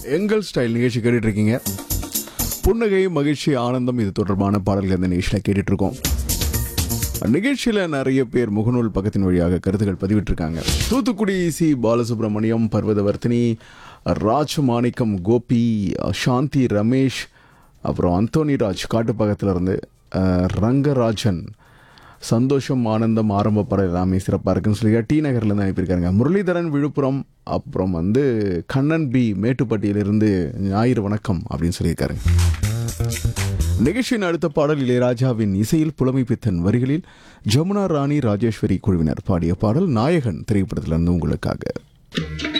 எங்கள் ஸ்டைல் நிகழ்ச்சி கேட்டுட்டு இருக்கீங்க புன்னகை மகிழ்ச்சி ஆனந்தம் இது தொடர்பான பாடல்கள் இந்த நிகழ்ச்சியில் கேட்டுட்டு இருக்கோம் நிகழ்ச்சியில் நிறைய பேர் முகநூல் பக்கத்தின் வழியாக கருத்துக்கள் பதிவிட்டிருக்காங்க தூத்துக்குடி சி பாலசுப்ரமணியம் பர்வதவர்த்தினி ராஜ் மாணிக்கம் கோபி சாந்தி ரமேஷ் அப்புறம் அந்தோனி ராஜ் காட்டுப்பக்கத்துல இருந்து அஹ், ரங்கராஜன் சந்தோஷம் ஆனந்தம் ஆரம்ப படம் எல்லாமே சிறப்பாக இருக்குன்னு சொல்லி டி நகர்லேருந்து அனுப்பியிருக்காங்க முரளிதரன் விழுப்புரம் அப்புறம் வந்து கண்ணன் பி மேட்டுப்பட்டியிலிருந்து ஞாயிறு வணக்கம் அப்படின்னு சொல்லியிருக்காருங்க நிகழ்ச்சியின் அடுத்த பாடல் இளையராஜாவின் இசையில் புலமை பித்தன் வரிகளில் ஜமுனா ராணி ராஜேஸ்வரி குழுவினர் பாடிய பாடல் நாயகன் திரைப்படத்திலிருந்து உங்களுக்காக